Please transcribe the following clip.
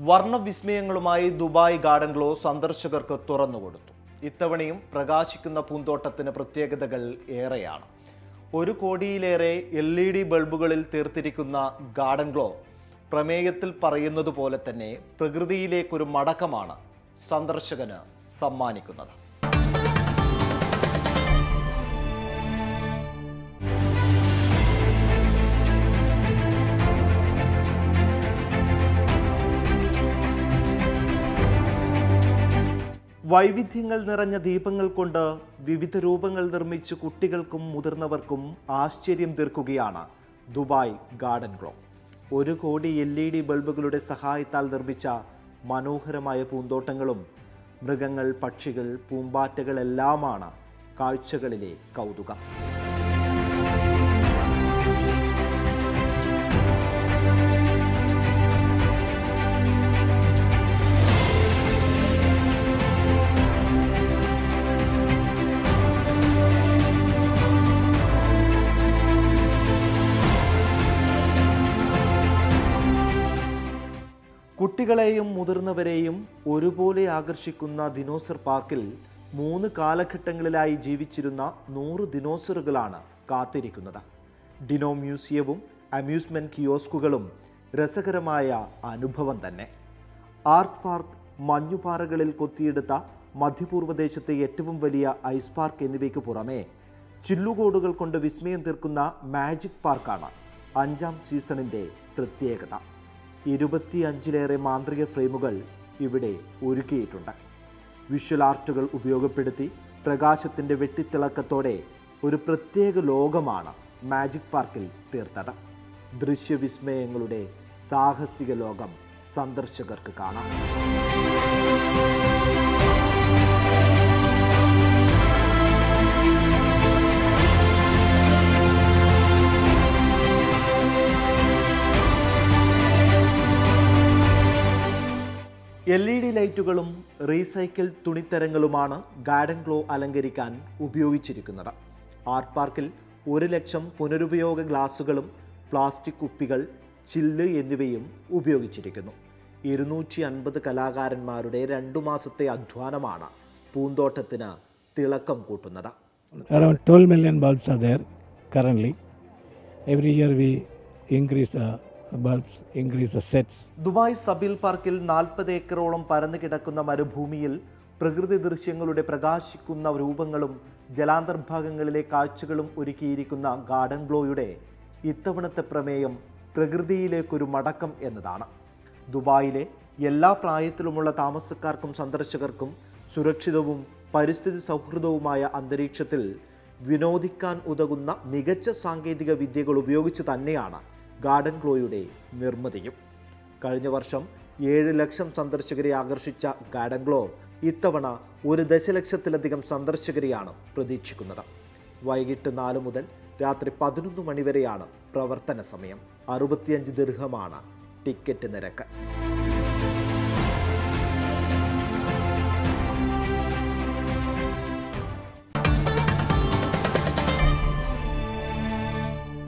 വർണ്ണവിസ്മയങ്ങളുമായി Dubai garden glow സന്ദർശകർക്ക് തുറന്നുകൊടുത്തു ഇത്തവണയും പ്രകാശിക്കുന്ന പൂന്തോട്ടത്തിന് പ്രത്യേകതകൾ ഏറെയാണ് ഒരു കോടിയിലേറെ എൽ ഇ ഡി ബൾബുകളിൽ തീർത്തിരിക്കുന്ന ഗാർഡൻ ഗ്ലോ പ്രമേയത്തിൽ പറയുന്നത് പോലെ തന്നെ പ്രകൃതിയിലേക്കൊരു മടക്കമാണ് സന്ദർശകന് സമ്മാനിക്കുന്നത് വൈവിധ്യങ്ങൾ നിറഞ്ഞ ദീപങ്ങൾ കൊണ്ട് വിവിധ രൂപങ്ങൾ നിർമ്മിച്ച് കുട്ടികൾക്കും മുതിർന്നവർക്കും ആശ്ചര്യം തീർക്കുകയാണ് ദുബായ് ഗാർഡൻ ഗ്ലോ ഒരു കോടി എൽ ഇ ഡി ബൾബുകളുടെ സഹായത്താൽ നിർമ്മിച്ച മനോഹരമായ പൂന്തോട്ടങ്ങളും മൃഗങ്ങൾ പക്ഷികൾ പൂമ്പാറ്റകളെല്ലാമാണ് കാഴ്ചകളിലെ കൗതുകം കുട്ടികളെയും മുതിർന്നവരെയും ഒരുപോലെ ആകർഷിക്കുന്ന ദിനോസർ പാർക്കിൽ മൂന്ന് കാലഘട്ടങ്ങളിലായി ജീവിച്ചിരുന്ന നൂറ് ദിനോസറുകളാണ് കാത്തിരിക്കുന്നത് ഡിനോ മ്യൂസിയവും അമ്യൂസ്മെന്റ് കിയോസ്കുകളും രസകരമായ അനുഭവം തന്നെ ആർട്ട് പാർക്ക് മഞ്ഞുപാറകളിൽ കൊത്തിയെടുത്ത മധ്യപൂർവ്വദേശത്തെ ഏറ്റവും വലിയ ഐസ് പാർക്ക് എന്നിവയ്ക്ക് പുറമെ ചില്ലുകോടുകൾ കൊണ്ട് വിസ്മയം തീർക്കുന്ന മാജിക് പാർക്കാണ് അഞ്ചാം സീസണിൻ്റെ പ്രത്യേകത ഇരുപത്തിയഞ്ചിലേറെ മാന്ത്രിക ഫ്രെയിമുകൾ ഇവിടെ ഒരുക്കിയിട്ടുണ്ട് വിഷ്വൽ ആർട്ടുകൾ ഉപയോഗപ്പെടുത്തി പ്രകാശത്തിൻ്റെ വെട്ടിത്തിളക്കത്തോടെ ഒരു പ്രത്യേക ലോകമാണ് മാജിക് പാർക്കിൽ തീർത്തത് ദൃശ്യവിസ്മയങ്ങളുടെ സാഹസിക ലോകം സന്ദർശകർക്ക് കാണാം എൽ ഇ ഡി ലൈറ്റുകളും റീസൈക്കിൾ തുണിത്തരങ്ങളുമാണ് ഗാർഡൻ ഗ്ലോ അലങ്കരിക്കാൻ ഉപയോഗിച്ചിരിക്കുന്നത് ആർട്ട് പാർക്കിൽ ഒരു ലക്ഷം പുനരുപയോഗ ഗ്ലാസുകളും പ്ലാസ്റ്റിക് കുപ്പികൾ ചില്ല് എന്നിവയും ഉപയോഗിച്ചിരിക്കുന്നു ഇരുന്നൂറ്റി അൻപത് കലാകാരന്മാരുടെ രണ്ടു മാസത്തെ അധ്വാനമാണ് പൂന്തോട്ടത്തിന് തിളക്കം കൂട്ടുന്നത് Around 12 million bulbs are there currently. Every year we increase the bulbs, increase the sets. Dubai Zabeel പാർക്കിൽ നാൽപ്പത് ഏക്കറോളം പരന്നു കിടക്കുന്ന മരുഭൂമിയിൽ പ്രകൃതി ദൃശ്യങ്ങളുടെ പ്രകാശിക്കുന്ന രൂപങ്ങളും ജലാന്തർഭാഗങ്ങളിലെ കാഴ്ചകളും ഒരുക്കിയിരിക്കുന്ന ഗാർഡൻ ഗ്ലോയുടെ ഇത്തവണത്തെ പ്രമേയം പ്രകൃതിയിലേക്കൊരു മടക്കം എന്നതാണ് ദുബായിലെ എല്ലാ പ്രായത്തിലുമുള്ള താമസക്കാർക്കും സന്ദർശകർക്കും സുരക്ഷിതവും പരിസ്ഥിതി സൗഹൃദവുമായ അന്തരീക്ഷത്തിൽ വിനോദിക്കാൻ ഉതകുന്ന മികച്ച സാങ്കേതിക വിദ്യകൾ ഉപയോഗിച്ച് തന്നെയാണ് ഗാർഡൻ ഗ്ലോയുടെ നിർമ്മിതിയും കഴിഞ്ഞ വർഷം ഏഴ് ലക്ഷം സന്ദർശകരെ ആകർഷിച്ച ഗാർഡൻ ഗ്ലോ ഇത്തവണ ഒരു ദശലക്ഷത്തിലധികം സന്ദർശകരെയാണ് പ്രതീക്ഷിക്കുന്നത് വൈകിട്ട് നാല് മുതൽ രാത്രി പതിനൊന്ന് മണിവരെയാണ് പ്രവർത്തന സമയം അറുപത്തിയഞ്ച് ദീർഘമാണ് ടിക്കറ്റ് നിരക്ക്